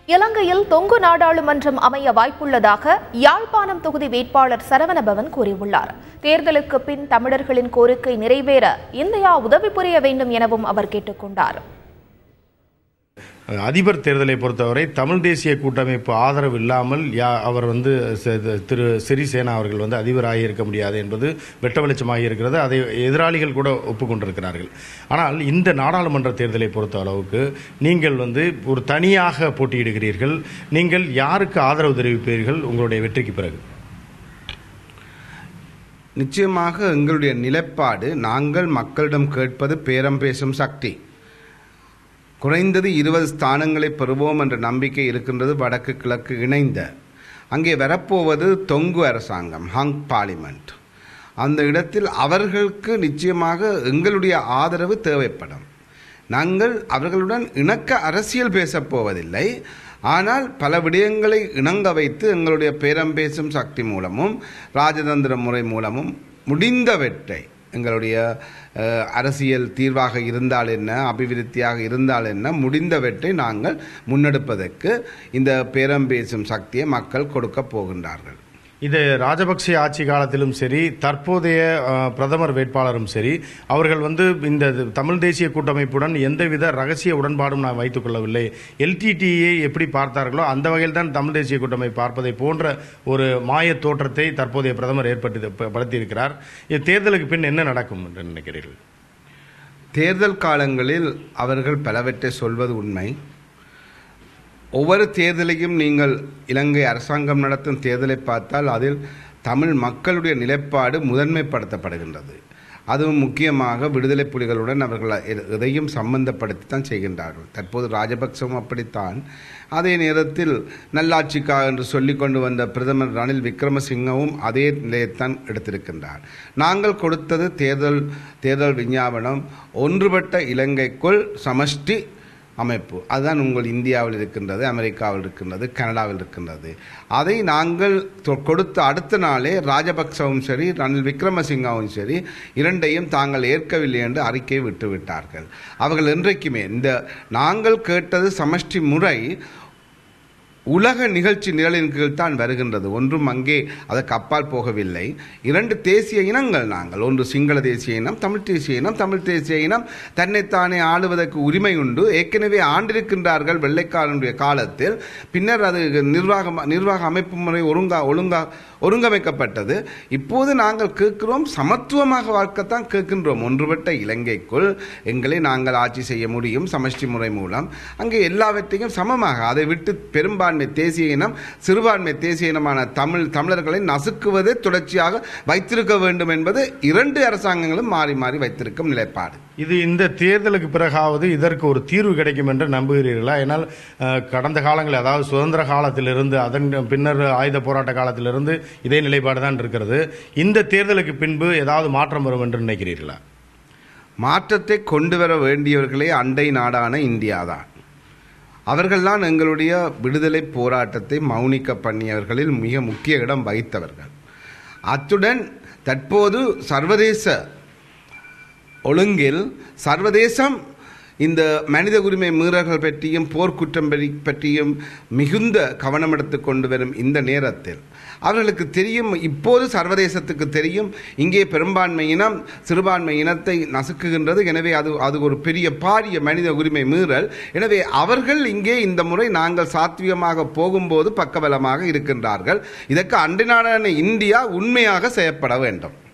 இலங்கையில் தொங்கு நாடாளுமன்றம் அமைய வாய்ப்புள்ளதாக யாழ்ப்பாணம் தொகுதி வேட்பாளர் சரவணபவன் கூறியுள்ளார் தேர்தலுக்கு பின் தமிழர்களின் கோரிக்கை நிறைவேற இந்தியா உதவி புரிய வேண்டும் எனவும் அவர் கேட்டுக்கொண்டார் அதிபர் தேர்தலை பொறுத்தவரை தமிழ் தேசிய கூட்டமைப்பு ஆதரவு இல்லாமல் யா அவர் வந்து ச- திரு சிறிசேனா அவர்கள் வந்து அதிபராகி இருக்க முடியாது என்பது வெட்ட வெளிச்சமாகி இருக்கிறது அதை எதிராளிகள் கூட ஒப்புக்கொண்டிருக்கிறார்கள் ஆனால் இந்த நாடாளுமன்ற தேர்தலை பொறுத்த அளவுக்கு நீங்கள் வந்து ஒரு தனியாக போட்டியிடுகிறீர்கள் நீங்கள் யாருக்கு ஆதரவு தெரிவிப்பீர்கள் உங்களுடைய வெற்றிக்கு பிறகு நிச்சயமாக எங்களுடைய நிலைப்பாடு நாங்கள் மக்களிடம் கேட்பது பேரம் பேசும் சக்தி குறைந்தது இருபது ஸ்தானங்களை பெறுவோம் என்ற நம்பிக்கை இருக்கின்றது வடக்கு கிழக்கு இணைந்த அங்கே வரப்போவது தொங்கு அரசாங்கம் ஹங் பார்லிமெண்ட் அந்த இடத்தில் அவர்களுக்கு நிச்சயமாக எங்களுடைய ஆதரவு தேவைப்படும் நாங்கள் அவர்களுடன் இணக்க அரசியல் பேசப் போவதில்லை ஆனால் பல விடயங்களை இணங்க வைத்து எங்களுடைய பேரம் பேசும் சக்தி மூலமும் ராஜதந்திர முறை மூலமும் முடிந்தவற்றை எங்களுடைய அஹ், அரசியல் தீர்வாக இருந்தால் என்ன அபிவிருத்தியாக இருந்தால் என்ன முடிந்தவற்றை நாங்கள் முன்னெடுப்பதற்கு இந்த பேரம் பேசும் சக்தியை மக்கள் கொடுக்க போகின்றார்கள் இது ராஜபக்சே ஆட்சி காலத்திலும் சரி தற்போதைய அஹ், பிரதமர் வேட்பாளரும் சரி அவர்கள் வந்து இந்த தமிழ் தேசிய கூட்டமைப்புடன் எந்தவித ரகசிய உடன்பாடும் நான் வைத்துக் கொள்ளவில்லை எல்டிடியை எப்படி பார்த்தார்களோ அந்த வகையில் தான் தமிழ் தேசிய கூட்டமைப்பு பார்ப்பதை போன்ற ஒரு மாய தோற்றத்தை தற்போதைய பிரதமர் ஏற்படுத்தி படுத்தியிருக்கிறார் இது தேர்தலுக்கு பின் என்ன நடக்கும் என்று நினைக்கிறீர்கள் தேர்தல் காலங்களில் அவர்கள் பலவற்றை சொல்வது உண்மை ஒவ்வொரு தேர்தலையும் நீங்கள் இலங்கை அரசாங்கம் நடத்தும் தேர்தலை பார்த்தால் அதில் தமிழ் மக்களுடைய நிலைப்பாடு முதன்மைப்படுத்தப்படுகின்றது அதுவும் முக்கியமாக விடுதலை புலிகளுடன் அவர்கள் எ- எதையும் சம்பந்தப்படுத்தி தான் செய்கின்றார்கள் தற்போது ராஜபக்சவும் அப்படித்தான் அதே நேரத்தில் நல்லாட்சிக்காக என்று சொல்லிக் கொண்டு வந்த பிரதமர் ரணில் விக்ரமசிங்கவும் அதே நிலையைத்தான் எடுத்திருக்கின்றார் நாங்கள் கொடுத்தது தேர்தல் தேர்தல் விஞ்ஞாபனம் ஒன்றுபட்ட இலங்கைக்குள் சமஷ்டி அமைப்பு அதுதான் உங்கள் இந்தியாவில் இருக்கின்றது அமெரிக்காவில் இருக்கின்றது கனடாவில் இருக்கின்றது அதை நாங்கள் தொ- கொடுத்த அடுத்த நாளே ராஜபக்சவும் சரி ரணில் விக்ரமசிங்காவும் சரி இரண்டையும் தாங்கள் ஏற்கவில்லை என்று அறிக்கை விட்டுவிட்டார்கள் அவர்கள் என்றைக்குமே இந்த நாங்கள் கேட்டது சமஷ்டி முறை உலக நிகழ்ச்சி நிரலின் கீழ் தான் வருகின்றது ஒன்றும் அங்கே அதற்கு அப்பால் போகவில்லை இரண்டு தேசிய இனங்கள் நாங்கள் ஒன்று சிங்கள தேசிய இனம் தமிழ் தேசிய இனம் தமிழ் தேசிய இனம் தன்னைத்தானே ஆளுவதற்கு உரிமை உண்டு ஏற்கனவே ஆண்டிருக்கின்றார்கள் வெள்ளைக்காரனுடைய காலத்தில் பின்னர் அது நிர்வாக நிர்வாக அமைப்பு முறை ஒழுங்கா ஒழுங்கா ஒருங்கமைக்கப்பட்டது இப்போது நாங்கள் கேட்கிறோம் சமத்துவமாக வாழ்க்கத்தான் கேட்கின்றோம் ஒன்றுபட்ட இலங்கைக்குள் எங்களை நாங்கள் ஆட்சி செய்ய முடியும் சமஷ்டி முறை மூலம் அங்கே எல்லாவற்றையும் சமமாக அதை விட்டு பெரும்பான்மை தேசிய இனம் சிறுபான்மை தேசிய இனமான தமிழ் தமிழர்களை நசுக்குவதை தொடர்ச்சியாக வைத்திருக்க வேண்டும் என்பது இரண்டு அரசாங்கங்களும் மாறி மாறி வைத்திருக்கும் நிலைப்பாடு இது இந்த தேர்தலுக்கு பிறகாவது இதற்கு ஒரு தீர்வு கிடைக்கும் என்று நம்புகிறீர்களா ஏன்னால் அஹ், கடந்த காலங்களில் அதாவது சுதந்திர காலத்திலிருந்து அதன் பின்னர் ஆயுத போராட்ட காலத்திலிருந்து இதே நிலைப்பாடு தான் இருக்கிறது இந்த தேர்தலுக்கு பின்பு ஏதாவது மாற்றம் வரும் என்று நினைக்கிறீர்களா மாற்றத்தை கொண்டு வர வேண்டியவர்களே அண்டை நாடான இந்தியாதான் அவர்கள்தான் எங்களுடைய விடுதலை போராட்டத்தை மௌனிக்க பண்ணியவர்களில் மிக முக்கிய இடம் வகித்தவர்கள் அத்துடன் தற்போது சர்வதேச ஒழுங்கில் சர்வதேசம் இந்த மனித உரிமை மீறல்கள் பற்றியும் போர்க்குற்றம் பற்றி- பற்றியும் மிகுந்த கவனம் எடுத்து கொண்டு வரும் இந்த நேரத்தில் அவர்களுக்கு தெரியும் இப்போது சர்வதேசத்துக்கு தெரியும் இங்கே பெரும்பான்மை இனம் சிறுபான்மை இனத்தை நசுக்குகின்றது எனவே அது அது ஒரு பெரிய பாரிய மனித உரிமை மீறல் எனவே அவர்கள் இங்கே இந்த முறை நாங்கள் சாத்விகமாக போகும்போது பக்கபலமாக இருக்கின்றார்கள் இதற்கு அண்டை நாடான இந்தியா உண்மையாக செயற்பட வேண்டும்